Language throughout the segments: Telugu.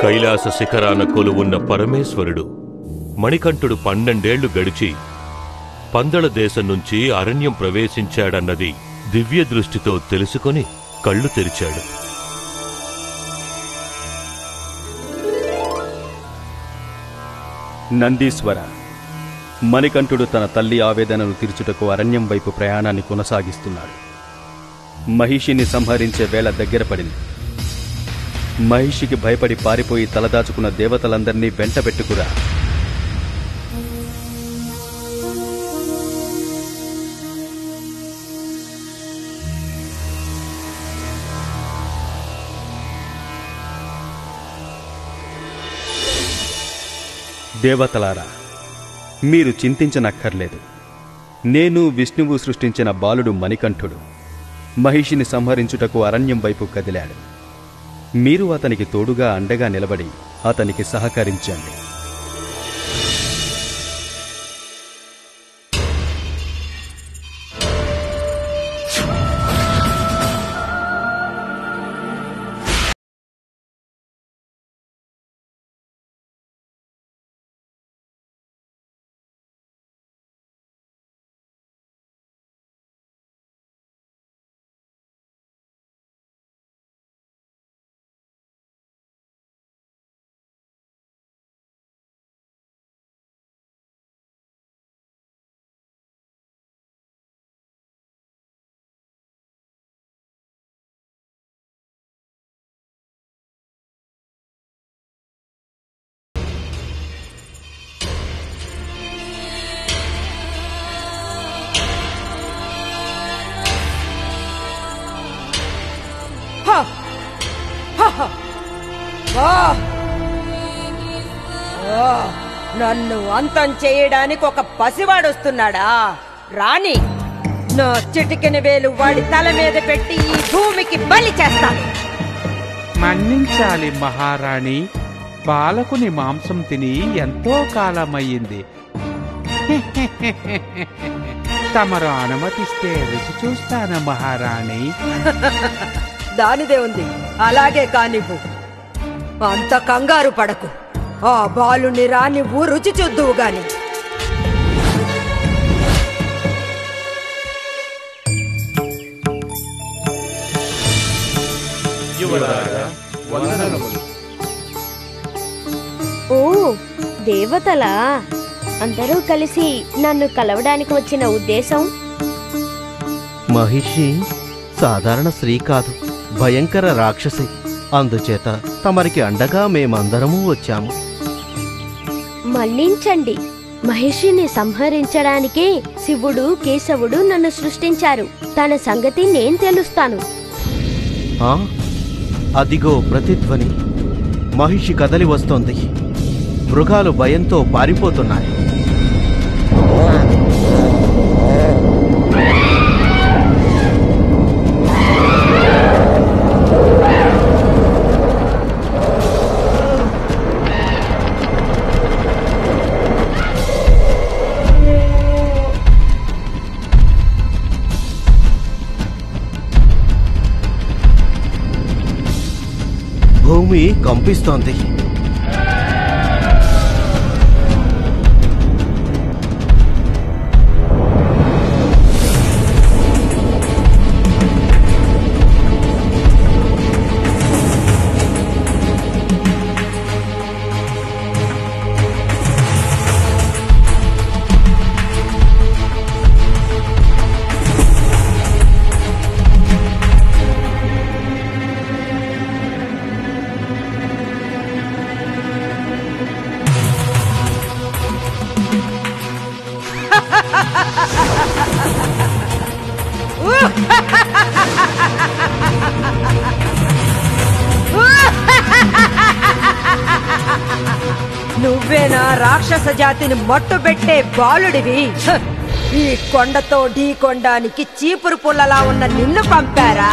కైలాస శిఖరాన కొలువున్న పరమేశ్వరుడు మణికంఠుడు పన్నెండేళ్లు గడిచి పందళ దేశం నుంచి అరణ్యం ప్రవేశించాడన్నది దివ్య దృష్టితో తెలుసుకొని కళ్ళు తెరిచాడు నందీశ్వర మణికంఠుడు తన తల్లి ఆవేదనను తీర్చుటకు అరణ్యం వైపు ప్రయాణాన్ని కొనసాగిస్తున్నాడు మహిషిని సంహరించే వేళ దగ్గర పడింది మహిషికి భయపడి పారిపోయి తలదాచుకున్న దేవతలందరినీ వెంటబెట్టుకురా దేవతలారా మీరు చింతించనక్కర్లేదు నేను విష్ణువు సృష్టించిన బాలుడు మణికంఠుడు మహిషిని సంహరించుటకు అరణ్యం వైపు కదిలాడు మీరు అతనికి తోడుగా అండగా నిలబడి అతనికి సహకరించండి హ! హ! హ! ఆ! ఆ! నన్ను అంతం చేయడానికి ఒక పసివాడు వస్తున్నాడా రాణి నా చిటికెన వేలు వాడి తల మీద పెట్టి ఈ భూమికి బలి చేస్తాను మన్నించాలి మహారాణి బాలకుని మాంసం తిని ఎంతో కాలమయ్యింది తమరు అనుమతిస్తే రుచి చూస్తాను మహారాణి దానిదే ఉంది అలాగే కానివ్వు అంత కంగారు పడకు ఆ బాలుని రానివ్వు రుచి చూద్దువు గాని ఓ దేవతలా అందరూ కలిసి నన్ను కలవడానికి వచ్చిన ఉద్దేశం మహిషి సాధారణ స్త్రీ కాదు భయంకర రాక్షసి అందుచేత తమరికి అండగా మేమందరము వచ్చాము మన్నించండి మహిషిని సంహరించడానికే శివుడు కేశవుడు నన్ను సృష్టించారు తన సంగతి నేను తెలుస్తాను ఆ? అదిగో ప్రతిధ్వని మహిషి కదలి వస్తోంది మృగాలు భయంతో పారిపోతున్నాయి భూమి కంపిస్తోంది నువ్వేనా రాక్షస జాతిని మట్టుబెట్టే బాలుడివి హ! ఈ కొండతో ఢీ కొండానికి చీపురు పుల్లలా ఉన్న నిన్ను పంపారా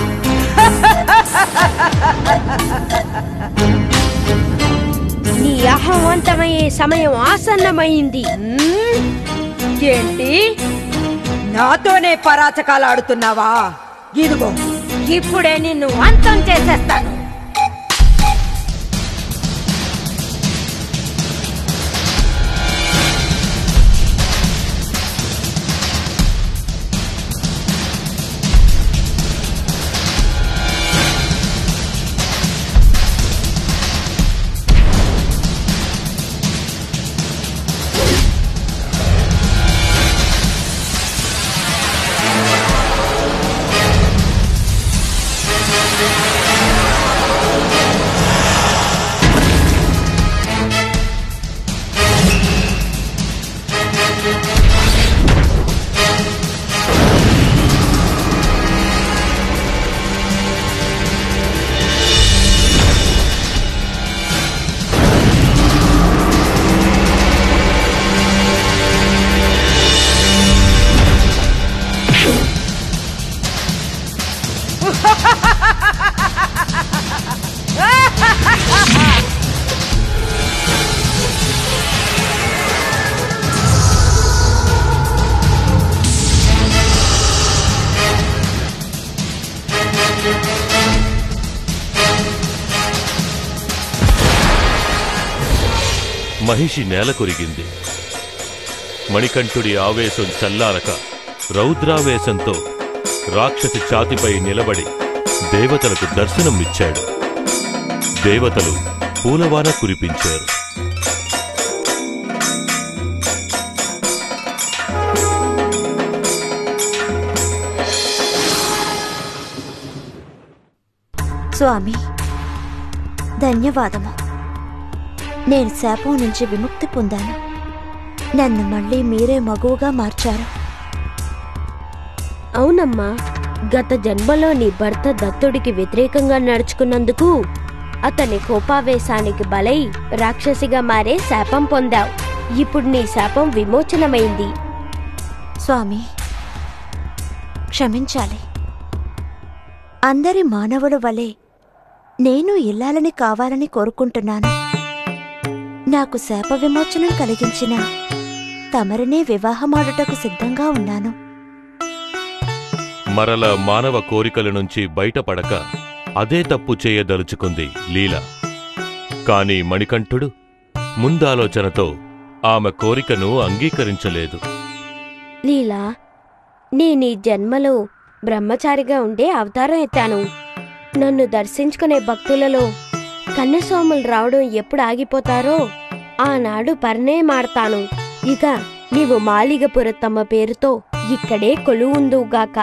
నీ అహవంతమయ్యే సమయం ఆసన్నమైంది మ్మ్? ఏంటి నాతోనే పరాచకాలు ఆడుతున్నావా ఇదిగో ఇప్పుడే నిన్ను అంతం చేసేస్తాను మహిషి నేల కొరిగింది మణికంఠుడి ఆవేశం చల్లారక రౌద్రావేశంతో రాక్షసి ఛాతిపై నిలబడి దేవతలకు దర్శనం ఇచ్చాడు దేవతలు పూలవాన కురిపించారు స్వామి ధన్యవాదము నేను శాపం నుంచి విముక్తి పొందాను నన్ను మళ్ళీ మీరే మగువుగా మార్చారు అవునమ్మా గత జన్మలో నీ భర్త దత్తుడికి వ్యతిరేకంగా నడుచుకున్నందుకు అతని కోపావేశానికి బలై రాక్షసిగా మారే శాపం పొందావు ఇప్పుడు నీ శాపం విమోచనమైంది స్వామి క్షమించాలి అందరి మానవుల వలె నేను ఇల్లాలని కావాలని కోరుకుంటున్నాను నాకు శాప విమోచనం కలిగించిన తమరినే వివాహమాడుటకు సిద్ధంగా ఉన్నాను మరల మానవ కోరికల నుంచి బయటపడక అదే తప్పు చేయదలుచుకుంది లీల కాని మణికంఠుడు ముందాలోచనతో ఆమె కోరికను అంగీకరించలేదు లీలా నేను ఈ జన్మలో బ్రహ్మచారిగా ఉండే అవతారం ఎత్తాను నన్ను దర్శించుకునే భక్తులలో కన్నస్వాములు రావడం ఎప్పుడు ఆగిపోతారో ఆనాడు పరిణయమాడతాను ఇక నీవు మాలిగపురత్తమ్మ పేరుతో ఇక్కడే కొలువుందువుగాక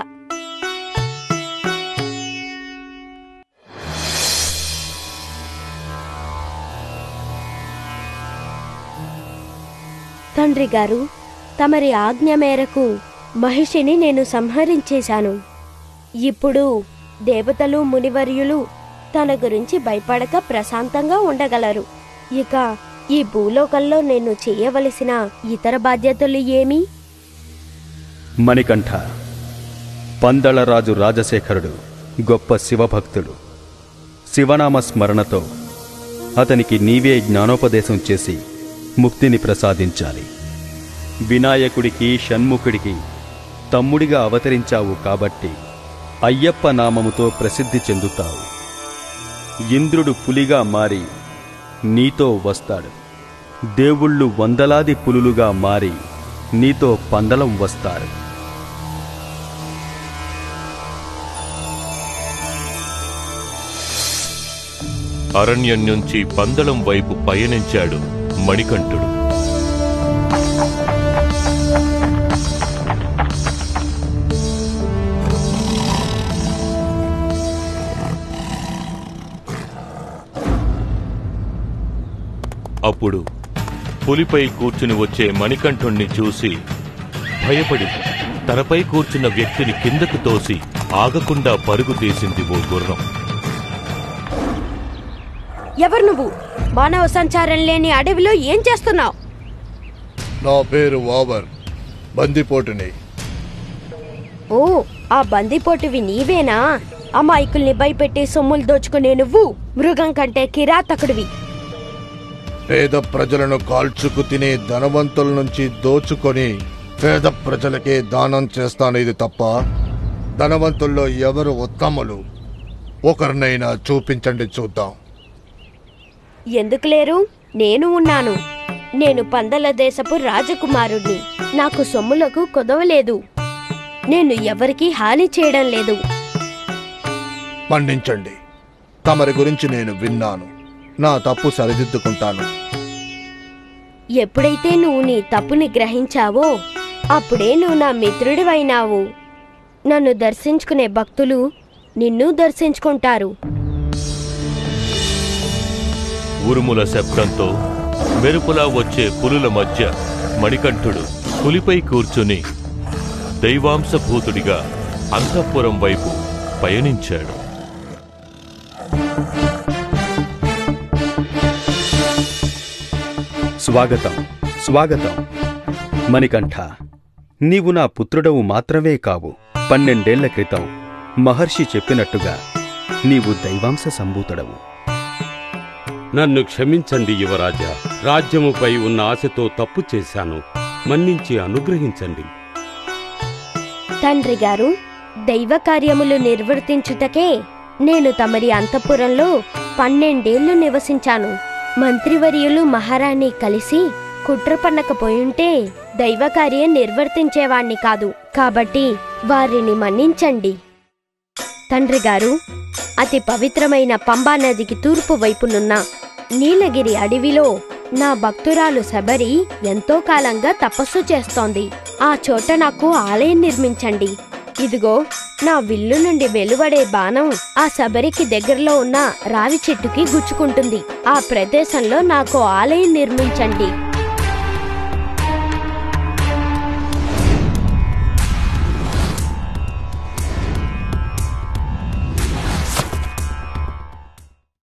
తండ్రి గారు తమరి ఆజ్ఞ మేరకు మహిషిని నేను సంహరించేశాను ఇప్పుడు దేవతలు మునివర్యులు తన గురించి భయపడక ప్రశాంతంగా ఉండగలరు ఇక ఈ భూలోకంలో నేను చేయవలసిన ఇతర బాధ్యతలు ఏమి మణికంఠ పందళరాజు రాజశేఖరుడు గొప్ప శివభక్తుడు శివనామ స్మరణతో అతనికి నీవే జ్ఞానోపదేశం చేసి ముక్తిని ప్రసాదించాలి వినాయకుడికి షణ్ముఖుడికి తమ్ముడిగా అవతరించావు కాబట్టి అయ్యప్ప నామముతో ప్రసిద్ధి చెందుతావు ఇంద్రుడు పులిగా మారి నీతో వస్తాడు దేవుళ్ళు వందలాది పులులుగా మారి నీతో పందలం వస్తారు అరణ్యం నుంచి పందలం వైపు పయనించాడు మణికంఠుడు అప్పుడు పులిపై కూర్చుని వచ్చే మణికంఠుణ్ణి చూసి భయపడి తనపై కూర్చున్న వ్యక్తిని కిందకు తోసి ఆగకుండా పరుగు తీసింది ఓ గుర్రం ఎవరు నువ్వు మానవ సంచారం లేని అడవిలో ఏం చేస్తున్నావు నా పేరు వావర్ బందిపోటుని ఓ ఆ బందిపోటువి నీవేనా అమాయకుల్ని భయపెట్టి సొమ్ములు దోచుకునే నువ్వు మృగం కంటే కిరాతకుడివి పేద ప్రజలను కాల్చుకు తినే ధనవంతుల నుంచి దోచుకొని పేద ప్రజలకే దానం చేస్తాను ఇది తప్ప ధనవంతుల్లో ఎవరు ఉత్తములు ఒకరినైనా చూపించండి చూద్దాం ఎందుకు లేరు నేను ఉన్నాను నేను పందల దేశపు రాజకుమారుణ్ణి నాకు సొమ్ములకు కొదవలేదు నేను ఎవరికీ హాని చేయడం లేదు మన్నించండి తమరి గురించి నేను విన్నాను నా తప్పు సరిదిద్దుకుంటాను ఎప్పుడైతే నువ్వు నీ తప్పుని గ్రహించావో అప్పుడే నువ్వు నా మిత్రుడివైనావు నన్ను దర్శించుకునే భక్తులు నిన్ను దర్శించుకుంటారు ఉరుముల శబ్దంతో మెరుపులా వచ్చే పులుల మధ్య మణికంఠుడు పులిపై కూర్చుని దైవాంశభూతుడిగా అంతఃపురం వైపు పయనించాడు స్వాగతం స్వాగతం మణికంఠ నీవు నా పుత్రుడవు మాత్రమే కావు పన్నెండేళ్ల క్రితం మహర్షి చెప్పినట్టుగా నీవు దైవాంశ సంభూతుడవు నన్ను క్షమించండి యువరాజా రాజ్యముపై ఉన్న ఆశతో తప్పు చేశాను మన్నించి అనుగ్రహించండి తండ్రి గారు దైవ కార్యములు నిర్వర్తించుటకే నేను తమరి అంతఃపురంలో పన్నెండేళ్లు నివసించాను మంత్రివర్యులు మహారాణి కలిసి కుట్ర పన్నకపోయుంటే దైవకార్యం నిర్వర్తించేవాణ్ణి కాదు కాబట్టి వారిని మన్నించండి తండ్రి గారు అతి పవిత్రమైన పంబా నదికి తూర్పు వైపునున్న నీలగిరి అడవిలో నా భక్తురాలు శబరి ఎంతో కాలంగా తపస్సు చేస్తోంది ఆ చోట నాకు ఆలయం నిర్మించండి ఇదిగో నా విల్లు నుండి వెలువడే బాణం ఆ శబరికి దగ్గరలో ఉన్న రావి చెట్టుకి గుచ్చుకుంటుంది ఆ ప్రదేశంలో నాకు ఆలయం నిర్మించండి